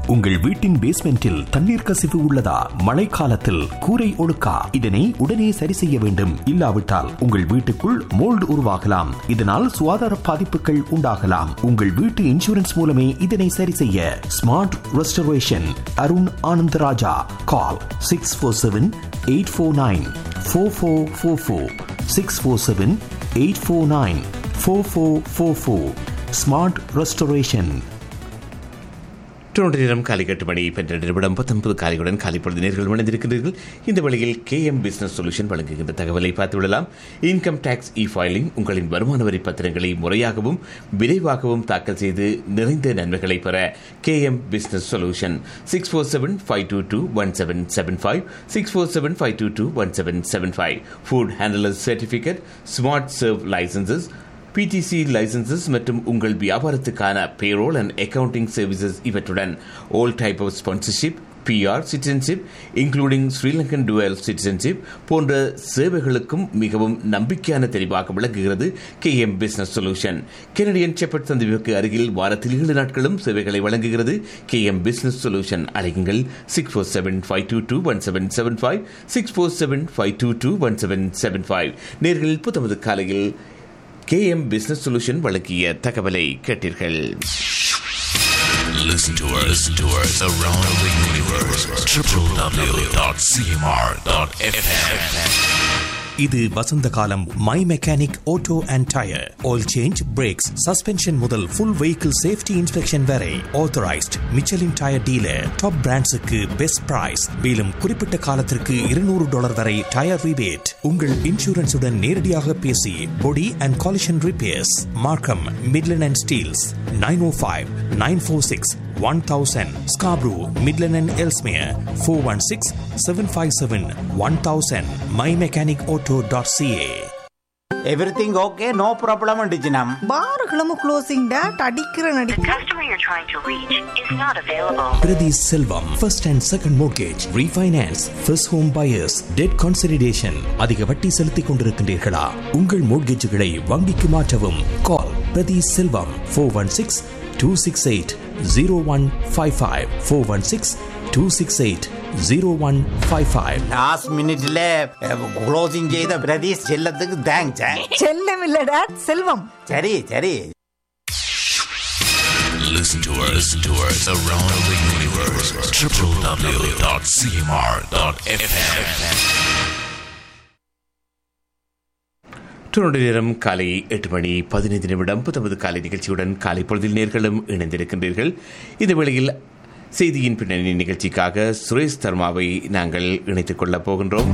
உங்கள் வீட்டின் பேஸ்மெண்டில் தண்ணீர் கசிவு உள்ளதா மழைக்காலத்தில் கூரை ஒழுக்கா இதனை உடனே சரி செய்ய வேண்டும் இல்லாவிட்டால் உங்கள் வீட்டுக்குள் மோல்டு உருவாகலாம் இதனால் சுகாதார பாதிப்புகள் உண்டாகலாம் உங்கள் வீட்டு இன்சூரன்ஸ் மூலமே இதனை சரி செய்ய smart restoration Arun Anandaraja call six four seven eight four nine four four four four six four seven eight four nine four four four four smart restoration Toronto நேரம் காலை எட்டு மணி பன்னிரண்டு நிமிடம் பத்தொன்பது காலையுடன் காலை பொழுது நேர்கள் இணைந்திருக்கிறீர்கள் இந்த வழியில் கே எம் பிசினஸ் சொல்யூஷன் வழங்குகின்ற தகவலை பார்த்து விடலாம் இன்கம் டேக்ஸ் இ ஃபைலிங் உங்களின் வருமான வரி பத்திரங்களை முறையாகவும் விரைவாகவும் தாக்கல் செய்து நிறைந்த நன்மைகளை பெற K M business solution six four seven five two two one seven seven five six four seven five two two one seven seven five food handler certificate smart serve licenses PTC licenses மற்றும் உங்கள் வியாபாரத்துக்கான payroll and accounting services இவற்றுடன் all type of sponsorship PR citizenship including Sri Lankan dual citizenship போன்ற சேவைகளுக்கும் மிகவும் நம்பிக்கையான தெரிவாக விளங்குகிறது K M business solution Kennedy and Sheppard சந்திப்புக்கு அருகில் வாரத்தில் ஏழு நாட்களும் சேவைகளை வழங்குகிறது கே எம் பிசினஸ் சொல்யூஷன் அழையுங்கள் six four seven five two two one seven seven five six four seven five two two one seven seven five நேர்கள் புத்தமது காலையில் கேஎம் பிசினஸ் சொல்யூஷன் வழங்கிய தகவலை கேட்டீர்கள் Listen to us, listen to us around the universe. www.cmr.fm. இது வசந்த காலம் my mechanic auto and tyre oil change brakes suspension முதல் ஃபுல் வெஹிக்கிள் சேஃப்டி இன்ஸ்பெக்ஷன் வரை authorised Michelin tyre dealer top பிராண்ட்ஸுக்கு best price மேலும் குறிப்பிட்ட காலத்திற்கு இருநூறு டாலர் வரை டயர் ரிபேட் உங்கள் இன்சூரன்ஸுடன் நேரடியாக பேசி body and collision repairs Markham Midland and Steeles nine O five nine four six one thousand Scarborough Midland and Ellesmere four one six seven five seven one thousand my mechanic auto dot CA everything okay no problem டிஜினம் பாருகளும் closing date அடிக்கிற நடி The customer you're trying to reach is not available. Prati Selvam, first and second mortgage, refinance, first home buyers, debt consolidation. அதிக வட்டி செலுத்திக் கொண்டிருக்கின்றீர்களா உங்கள் மோட்கேஜுகளை வங்கிக்கு மாற்றவும் call Prathi Selvam four one six two six eight zero one five five four one six two six eight zero one five five last மினிட்ல closing செய்த பிரதீஷ் செல்லத்துக்கு thanks செல்லம் இல்ல டேட் செல்வம் சரி சரி Listen to us, listen to us around the universe. www.cmr.fm. Toronto நேரம் காலை எட்டு மணி பதினைந்து நிமிடம் புத்தமது காலை நிகழ்ச்சியுடன் காலை பொழுதில் நேர்களும் இணைந்திருக்கின்றீர்கள் இந்த வேளையில் செய்தியின் பின்னணி நிகழ்ச்சிக்காக சுரேஷ் தர்மாவை நாங்கள் இணைத்துக் கொள்ளப் போகின்றோம்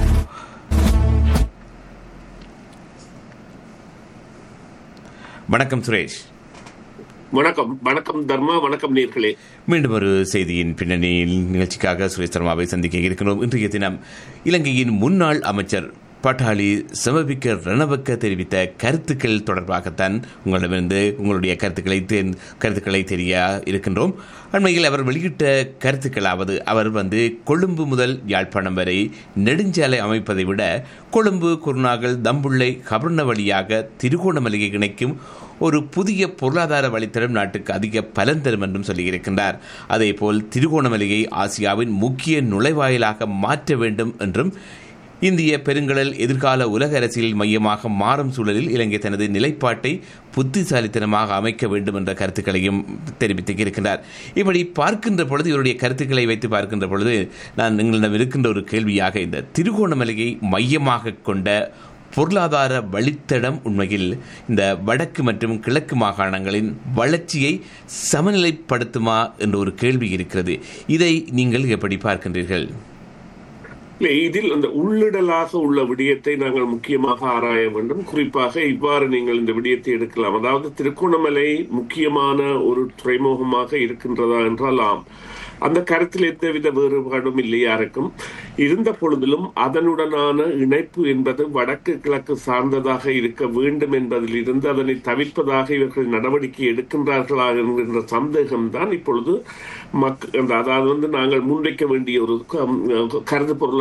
வணக்கம் சுரேஷ் வணக்கம் வணக்கம் தர்மா வணக்கம் நேர்களே மீண்டும் ஒரு செய்தியின் பின்னணி நிகழ்ச்சிக்காக சுரேஷ் சர்மாவை சந்திக்க இருக்கிறோம் இன்றைய தினம் இலங்கையின் முன்னாள் அமைச்சர் பட்டாளி சமபிக்க ரணவக்க தெரிவித்த கருத்துக்கள் தொடர்பாகத்தான் உங்களிடமிருந்து உங்களுடைய கருத்துக்களை தெ- கருத்துக்களை தெரிய இருக்கின்றோம் அண்மையில் அவர் வெளியிட்ட கருத்துக்களாவது அவர் வந்து கொழும்பு முதல் யாழ்ப்பாணம் வரை நெடுஞ்சாலை அமைப்பதை விட கொழும்பு குருநாகல் தம்புள்ளை கபர்ண வழியாக திருகோணமலையை இணைக்கும் ஒரு புதிய பொருளாதார வழித்தடம் நாட்டுக்கு அதிக பலன் தரும் என்றும் சொல்லியிருக்கின்றார் அதேபோல் திருகோணமலையை ஆசியாவின் முக்கிய நுழைவாயிலாக மாற்ற வேண்டும் என்றும் இந்திய பெருங்கடல் எதிர்கால உலக அரசியல் மையமாக மாறும் சூழலில் இலங்கை தனது நிலைப்பாட்டை புத்திசாலித்தனமாக அமைக்க வேண்டும் என்ற கருத்துக்களையும் தெரிவித்து இருக்கின்றார் இப்படி பார்க்கின்ற பொழுது இவருடைய கருத்துக்களை வைத்து பார்க்கின்ற பொழுது நான் எங்களிடம் இருக்கின்ற ஒரு கேள்வியாக இந்த திருகோணமலையை மையமாக கொண்ட பொருளாதார வழித்தடம் உண்மையில் இந்த வடக்கு மற்றும் கிழக்கு மாகாணங்களின் வளர்ச்சியை சமநிலைப்படுத்துமா என்ற ஒரு கேள்வி இருக்கிறது இதை நீங்கள் எப்படி பார்க்கின்றீர்கள் இல்லை, இதில் அந்த உள்ளிடலாக உள்ள விடயத்தை நாங்கள் முக்கியமாக ஆராய வேண்டும் குறிப்பாக இவ்வாறு நீங்கள் இந்த விடயத்தை எடுக்கலாம் அதாவது திருகோணமலை முக்கியமான ஒரு துறைமுகமாக இருக்கின்றதா என்றால் ஆம் அந்த கருத்தில் எந்தவித வேறுபாடும் இல்லை யாருக்கும் இருந்த பொழுதிலும் அதனுடனான இணைப்பு என்பது வடக்கு கிழக்கு சார்ந்ததாக இருக்க வேண்டும் என்பதில் இருந்து அதனை தவிர்ப்பதாக இவர்கள் நடவடிக்கை எடுக்கின்றார்களா என்கின்ற சந்தேகம்தான் இப்பொழுது மக் அந்த அதாவது வந்து நாங்கள் முன்வைக்க வேண்டிய ஒரு க- கருது பொருளாக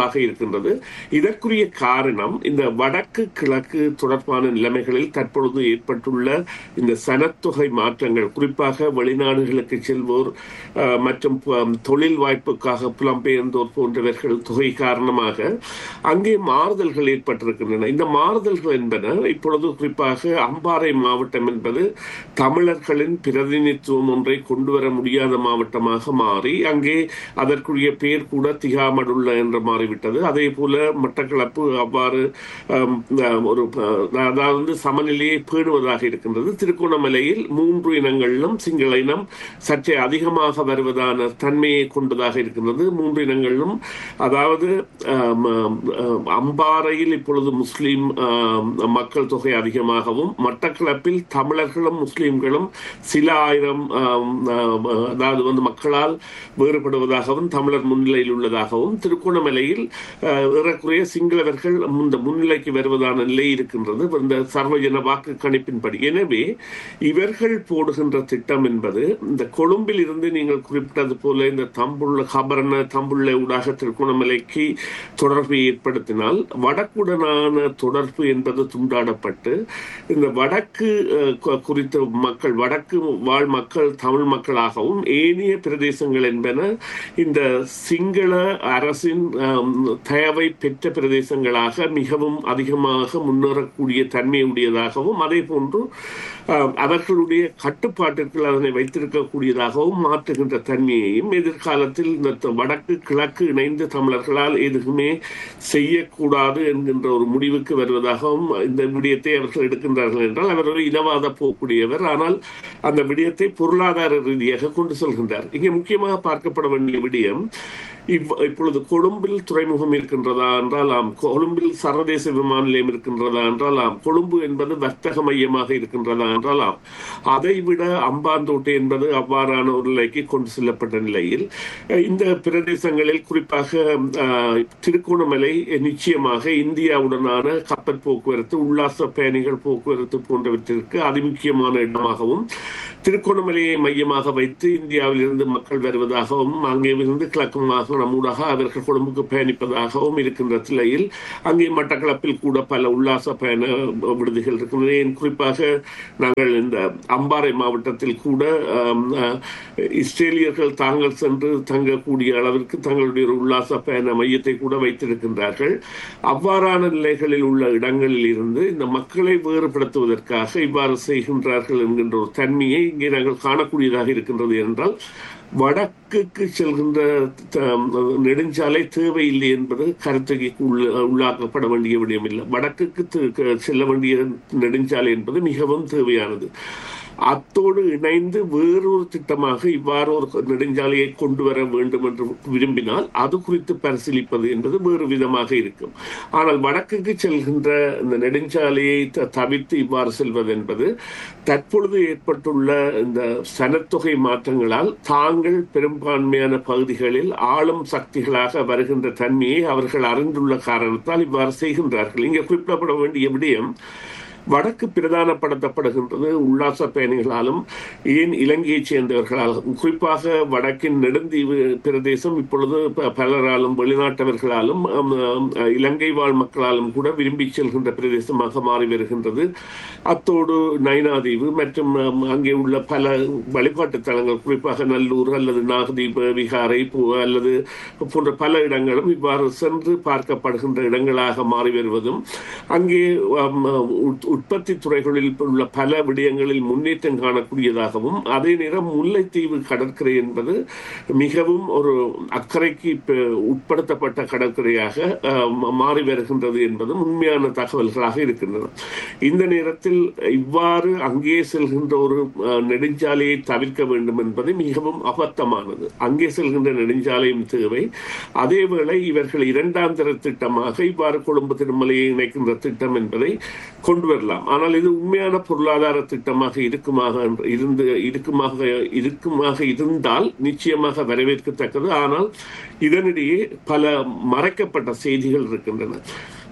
குறைவாக இருக்கின்றது இதற்குரிய காரணம் இந்த வடக்கு கிழக்கு தொடர்பான நிலைமைகளில் தற்பொழுது ஏற்பட்டுள்ள இந்த சனத்தொகை மாற்றங்கள் குறிப்பாக வெளிநாடுகளுக்கு செல்வோர் அஹ், மற்றும் ப- தொழில் வாய்ப்புக்காக புலம்பெயர்ந்தோர் போன்றவர்கள் தொகை காரணமாக அங்கே மாறுதல்கள் ஏற்பட்டிருக்கின்றன இந்த மாறுதல்கள் என்பன இப்பொழுது குறிப்பாக அம்பாறை மாவட்டம் என்பது தமிழர்களின் பிரதிநிதித்துவம் ஒன்றை கொண்டு வர முடியாத மாவட்டமாக மாறி அங்கே அதற்குரிய பெயர் கூட திகாமடுள்ள என்று மாறிவிட்டது அதே போல மட்டக்களப்பு அவ்வாறு ஆம், ஆம், ஒரு அஹ், அதாவது சமநிலையை பேணுவதாக இருக்கின்றது திருகோணமலையில் மூன்று இனங்களிலும் சிங்கள இனம் சற்றே அதிகமாக வருவதான தன்மையை கொண்டதாக இருக்கின்றது மூன்று இனங்களிலும் அதாவது ஆம், ஆம், ஆம், அம்பாறையில் இப்பொழுது முஸ்லிம் ஆம், மக்கள் தொகை அதிகமாகவும் மட்டக்களப்பில் தமிழர்களும் முஸ்லிம்களும் சில ஆயிரம் ஆம், ஆம், அதாவது வந்து மக்களால் வேறுபடுவதாகவும் தமிழர் முன்னிலையில் உள்ளதாகவும் திருகோணமலையில் அஹ், ஏறக்குறைய சிங்களவர்கள் இந்த முன்னிலைக்கு வருவதான நிலை இருக்கின்றது இந்த சர்வஜன வாக்கு கணிப்பின்படி எனவே இவர்கள் போடுகின்ற திட்டம் என்பது இந்த கொழும்பில் இருந்து நீங்கள் குறிப்பிட்டது போல இந்த தம்புள்ள கபரண தம்புள்ள ஊடாக திருகோணமலைக்கு தொடர்பை ஏற்படுத்தினால் வடக்குடனான தொடர்பு என்பது துண்டாடப்பட்டு இந்த வடக்கு அஹ், கு- குறித்த மக்கள் வடக்கு வாழ் மக்கள் தமிழ் மக்களாகவும் ஏனைய பிரதேசங்கள் என்பன இந்த சிங்கள அரசின் ஆம், தயவை பெற்ற பிரதேசங்களாக மிகவும் அதிகமாக முன்னேறக்கூடிய தன்மையுடையதாகவும் அதே போன்று ஆம், அவர்களுடைய கட்டுப்பாட்டிற்குள் அதனை வைத்திருக்கக்கூடியதாகவும் மாற்றுகின்ற தன்மையையும் எதிர்காலத்தில் இந்த த- வடக்கு கிழக்கு இணைந்து தமிழர்களால் எதுவுமே செய்யக்கூடாது என்கின்ற ஒரு முடிவுக்கு வருவதாகவும் இந்த விடயத்தை அவர்கள் எடுக்கின்றார்கள் என்றால் அவர் ஒரு இனவாத போக்கூடியவர் ஆனால் அந்த விடயத்தை பொருளாதார ரீதியாக கொண்டு செல்கின்றார் இங்கே முக்கியமாக பார்க்கப்பட வேண்டிய விடயம் இவ் இப்பொழுது கொழும்பில் துறைமுகம் இருக்கின்றதா என்றால் ஆம் கொழும்பில் சர்வதேச விமான நிலையம் இருக்கின்றதா என்றால் ஆம் கொழும்பு என்பது வர்த்தக மையமாக இருக்கின்றதா என்றால் ஆம் அதை விட அம்பாந்தோட்டை என்பது அவ்வாறான ஒரு நிலைக்கு கொண்டு செல்லப்பட்ட நிலையில் அஹ், இந்த பிரதேசங்களில் குறிப்பாக அஹ், திருகோணமலை நிச்சயமாக இந்தியாவுடனான கப்பல் போக்குவரத்து உல்லாச பயணிகள் போக்குவரத்து போன்றவற்றிற்கு அதிமுக்கியமான இடமாகவும் திருகோணமலையை மையமாக வைத்து இந்தியாவில் இருந்து மக்கள் வருவதாகவும் அங்கே இருந்து கிழக்கு மாகாணம் ஊடாக அவர்கள் கொழும்புக்கு பயணிப்பதாகவும் இருக்கின்ற நிலையில் அங்கே மட்டக்களப்பில் கூட பல உல்லாச பயண விடுதிகள் இருக்கின்றன ஏன் குறிப்பாக நாங்கள் இந்த அம்பாறை மாவட்டத்தில் கூட ஆம், அஹ், இஸ்ரேலியர்கள் தாங்கள் சென்று தங்கக்கூடிய அளவிற்கு தங்களுடைய ஒரு உல்லாச பயண மையத்தை கூட வைத்திருக்கின்றார்கள் அவ்வாறான நிலைகளில் உள்ள இடங்களில் இருந்து இந்த மக்களை வேறுபடுத்துவதற்காக இவ்வாறு செய்கின்றார்கள் என்கின்ற ஒரு தன்மையை இங்கே நாங்கள் காணக்கூடியதாக இருக்கின்றது என்றால் வடக்குக்கு செல்கின்ற த- நெடுஞ்சாலை தேவையில்லை என்பது கருத்துக்கு உள்ள- உள்ளாக்கப்பட வேண்டிய விடயம் இல்லை வடக்குக்கு து- க- செல்ல வேண்டிய நெடுஞ்சாலை என்பது மிகவும் தேவையானது அத்தோடு இணைந்து வேறொரு திட்டமாக இவ்வாறு ஒரு நெடுஞ்சாலையை கொண்டு வர வேண்டும் என்று விரும்பினால் அது குறித்து பரிசீலிப்பது என்பது வேறு விதமாக இருக்கும் ஆனால் வடக்குக்கு செல்கின்ற இந்த நெடுஞ்சாலையை த- தவிர்த்து இவ்வாறு செல்வது என்பது தற்பொழுது ஏற்பட்டுள்ள இந்த சனத்தொகை மாற்றங்களால் தாங்கள் பெரும்பான்மையான பகுதிகளில் ஆளும் சக்திகளாக வருகின்ற தன்மையை அவர்கள் அறிந்துள்ள காரணத்தால் இவ்வாறு செய்கின்றார்கள் இங்கே குறிப்பிடப்பட வேண்டிய விடயம் வடக்கு பிரதானப்படுத்தப்படுகின்றது உல்லாச பயணிகளாலும் ஏன் இலங்கையைச் சேர்ந்தவர்களாலும் குறிப்பாக வடக்கின் நெடுந்தீவு பிரதேசம் இப்பொழுது ப- பலராலும் வெளிநாட்டவர்களாலும் ஆம், ஆம், இலங்கை வாழ் மக்களாலும் கூட விரும்பி செல்கின்ற பிரதேசமாக மாறி வருகின்றது அத்தோடு நைனாதீவு மற்றும் ஆம், அங்கே உள்ள பல வழிபாட்டு தலங்கள் குறிப்பாக நல்லூர் அல்லது நாகதீப விகாரை பூ- அல்லது போன்ற பல இடங்களும் இவ்வாறு சென்று பார்க்கப்படுகின்ற இடங்களாக மாறி வருவதும் அங்கே ஆம், உட்- உற்பத்தி துறைகளில் உள்ள பல விடயங்களில் முன்னேற்றம் காணக்கூடியதாகவும் அதே நேரம் முல்லைத்தீவு கடற்கரை என்பது மிகவும் ஒரு அக்கறைக்கு இப்ப உட்படுத்தப்பட்ட கடற்கரையாக ஆம், மாறி வருகின்றது என்பதும் உண்மையான தகவல்களாக இருக்கின்றன இந்த நேரத்தில் இவ்வாறு அங்கே செல்கின்ற ஒரு அஹ், நெடுஞ்சாலையை தவிர்க்க வேண்டும் என்பது மிகவும் அபத்தமானது அங்கே செல்கின்ற நெடுஞ்சாலையும் தேவை அதேவேளை இவர்கள் இரண்டாம் தர திட்டமாக இவ்வாறு கொழும்பு திருமலையை இணைக்கின்ற திட்டம் என்பதை கொண்டு வரலாம் ஆனால் இது உண்மையான பொருளாதார திட்டமாக இருக்குமாக என்று- இருந்து இருக்குமாக இருக்குமாக இருந்தால் நிச்சயமாக வரவேற்கத்தக்கது ஆனால் இதனிடையே பல மறைக்கப்பட்ட செய்திகள் இருக்கின்றன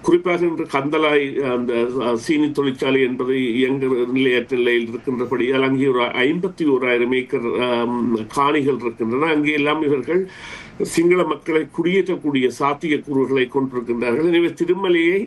குறிப்பாக இன்று கந்தலாய் அந்த அஹ், சீனி தொழிற்சாலை என்பது இயங்க நிலையற்ற நிலையில் இருக்கின்றபடியால் அங்கே ஒரு ஐம்பத்தி ஓராயிரம் ஏக்கர் ஆம், காணிகள் இருக்கின்றன அங்கே எல்லாம் இவர்கள் சிங்கள மக்களை குடியேற்றக்கூடிய சாத்தியக்கூறுகளை கொண்டிருக்கின்றார்கள் எனவே திருமலையை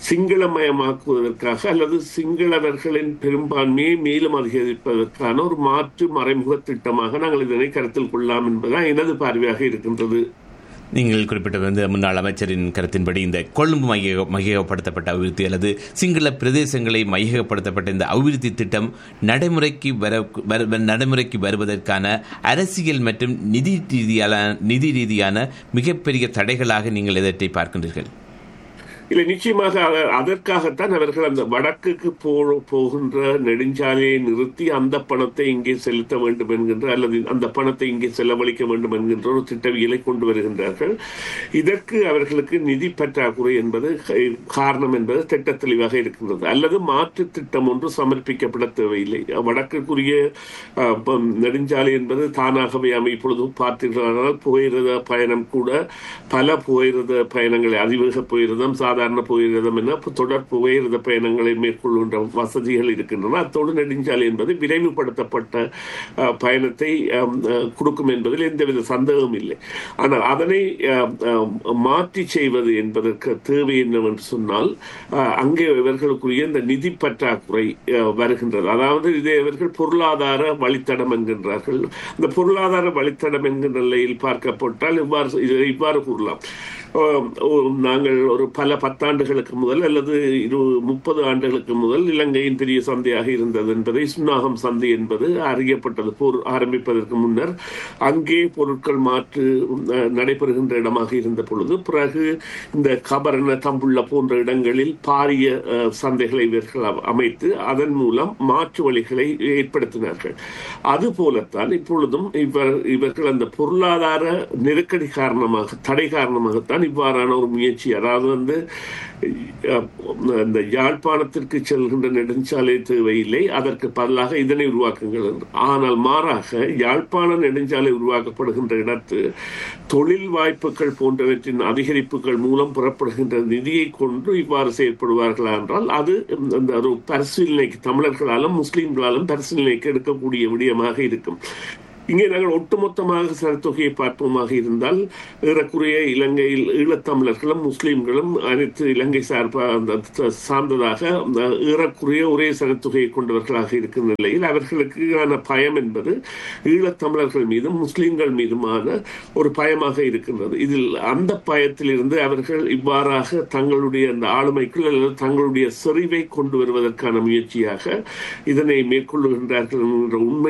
சிங்களமயமாக்குவதற்காக அல்லது சிங்களவர்களின் பெரும்பான்மையை மேலும் அதிகரிப்பதற்கான ஒரு மாற்று மறைமுக திட்டமாக நாங்கள் இதனை கருத்தில் கொள்ளலாம் என்பதுதான் எனது பார்வையாக இருக்கின்றது நீங்கள் குறிப்பிட்ட வந்து முன்னாள் அமைச்சரின் கருத்தின்படி இந்த கொழும்பு மைய மையகப்படுத்தப்பட்ட அபிவிருத்தி அல்லது சிங்கள பிரதேசங்களை மையகப்படுத்தப்பட்ட இந்த அபிவிருத்தி திட்டம் நடைமுறைக்கு வர வர- நடைமுறைக்கு வருவதற்கான அரசியல் மற்றும் நிதி ரீதியான நிதி ரீதியான மிகப்பெரிய தடைகளாக நீங்கள் எதற்றை பார்க்கின்றீர்கள் இல்லை நிச்சயமாக அத- அதற்காகத்தான் அவர்கள் அந்த வடக்குக்கு போ போகின்ற நெடுஞ்சாலையை நிறுத்தி அந்த பணத்தை இங்கே செலுத்த வேண்டும் என்கின்ற அல்லது அந்த பணத்தை இங்கே செலவழிக்க வேண்டும் என்கின்ற ஒரு திட்டவியலை கொண்டு வருகின்றார்கள் இதற்கு அவர்களுக்கு நிதி பற்றாக்குறை என்பது கை- காரணம் என்பது திட்ட தெளிவாக இருக்கின்றது அல்லது மாற்று திட்டம் ஒன்று சமர்ப்பிக்கப்பட தேவையில்லை வடக்குக்குரிய அஹ், ப- நெடுஞ்சாலை என்பது தானாகவே அமை இப்பொழுது பார்த்தீர்களானால் புகையிரத பயணம் கூட பல புகையிரத பயணங்களை அதிவேக புகையிரதம் சாதாரண புகையிரதம் என தொடர் புகையிரத பயணங்களை மேற்கொள்கின்ற வசதிகள் இருக்கின்றன அத்தோடு நெடுஞ்சாலை என்பது விரைவுபடுத்தப்பட்ட அஹ், பயணத்தை அஹ், அஹ், கொடுக்கும் என்பதில் எந்தவித சந்தேகமும் இல்லை ஆனால் அதனை அஹ், அஹ், மாற்றி செய்வது என்பதற்கு தேவை என்னவென்று சொன்னால் அஹ், அங்கே இவர்களுக்குரிய இந்த நிதி பற்றாக்குறை அஹ், வருகின்றது அதாவது இதை இவர்கள் பொருளாதார வழித்தடம் என்கின்றார்கள் இந்த பொருளாதார வழித்தடம் என்கின்ற நிலையில் பார்க்கப்பட்டால் இவ்வாறு இதை இவ்வாறு கூறலாம் ஆம், ஓ- நாங்கள் ஒரு பல பத்தாண்டுகளுக்கு முதல் அல்லது இரு முப்பது ஆண்டுகளுக்கு முதல் இலங்கையின் பெரிய சந்தையாக இருந்தது என்பதை சுன்னாகம் சந்தை என்பது அறியப்பட்டது போர் ஆரம்பிப்பதற்கு முன்னர் அங்கே பொருட்கள் மாற்று அஹ், நடைபெறுகின்ற இடமாக இருந்த பொழுது பிறகு இந்த கபரண தம்புள்ள போன்ற இடங்களில் பாரிய அஹ், சந்தைகளை இவர்கள் அ- அமைத்து அதன் மூலம் மாற்று வழிகளை ஏற்படுத்தினார்கள் அதுபோலத்தான் இப்பொழுதும் இவர் இவர்கள் அந்த பொருளாதார நெருக்கடி காரணமாக தடை காரணமாகத்தான் இவ்வாறான ஒரு முயற்சி அதாவது வந்து அஹ், இந்த யாழ்ப்பாணத்திற்கு செல்கின்ற நெடுஞ்சாலை தேவையில்லை அதற்கு பதிலாக இதனை உருவாக்குங்கள் என்று. ஆனால் மாறாக யாழ்ப்பாண நெடுஞ்சாலை உருவாக்கப்படுகின்ற இடத்து தொழில் வாய்ப்புகள் போன்றவற்றின் அதிகரிப்புகள் மூலம் புறப்படுகின்ற நிதியை கொண்டு இவ்வாறு செயற்படுவார்களா என்றால் அது அந்த ஒரு பரிசீலனைக்கு தமிழர்களாலும் முஸ்லிம்களாலும் பரிசீலனைக்கு எடுக்கக்கூடிய விடயமாக இருக்கும் இங்கே நாங்கள் ஒட்டுமொத்தமாக சனத்தொகையை பார்ப்போமாக இருந்தால் ஏறக்குறைய இலங்கையில் ஈழத்தமிழர்களும் முஸ்லிம்களும் அனைத்து இலங்கை சார்பா அந்த த- சார்ந்ததாக அந்த ஏறக்குறைய ஒரே சனத்தொகையை கொண்டவர்களாக இருக்கும் நிலையில் அவர்களுக்கான பயம் என்பது ஈழத்தமிழர்கள் மீதும் முஸ்லிம்கள் மீதுமான ஒரு பயமாக இருக்கின்றது இதில் அந்த பயத்திலிருந்து அவர்கள் இவ்வாறாக தங்களுடைய அந்த ஆளுமைக்குள் அல்லது தங்களுடைய செறிவை கொண்டு வருவதற்கான முயற்சியாக இதனை மேற்கொள்ளுகின்றார்கள் என்ற உண்மை